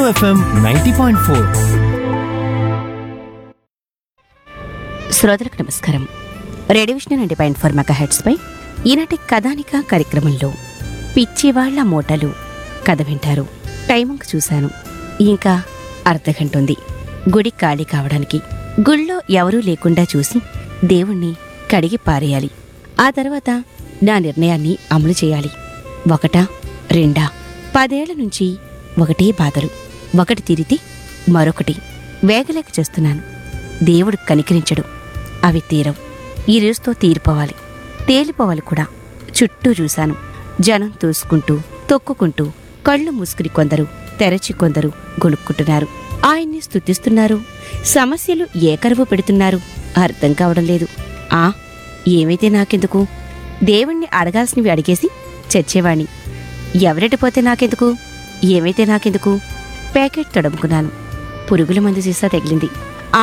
FM ninety point four శ్రోతలకు నమస్కారం radio vision ninety point four mega హెడ్స్పై ఈనాటి కథానిక కార్యక్రమంలో పిచ్చివాళ్ల మూటలు కథ వింటారు టైమింగ్ చూశాను ఇంకా అర్ధగంట ఉంది గుడి ఖాళీ కావడానికి గుళ్ళో ఎవరూ లేకుండా చూసి దేవుణ్ణి కడిగి పారేయాలి ఆ తర్వాత నా నిర్ణయాన్ని అమలు చేయాలి ఒకటా రెండా పదేళ్ల నుంచి ఒకటే బాధలు ఒకటి తిరిగితే మరొకటి వేగలేక చేస్తున్నాను దేవుడు కనికరించడు అవి తీరవు ఈ రోజుతో తీరిపోవాలి తేలిపోవాలి కూడా చుట్టూ చూశాను జనం తోసుకుంటూ తొక్కుకుంటూ కళ్ళు మూసుకుని కొందరు తెరచి కొందరు గొలుక్కుంటున్నారు ఆయన్ని స్తుతిస్తున్నారు సమస్యలు ఏకరువు పెడుతున్నారు అర్థం కావడం లేదు ఆ ఏమైతే నాకెందుకు దేవుణ్ణి అడగాల్సినవి అడిగేసి చచ్చేవాణ్ణి ఎవరెటిపోతే నాకెందుకు ఏమైతే నాకెందుకు ప్యాకెట్ తడుముకున్నాను పురుగుల మందు సీసా తగిలింది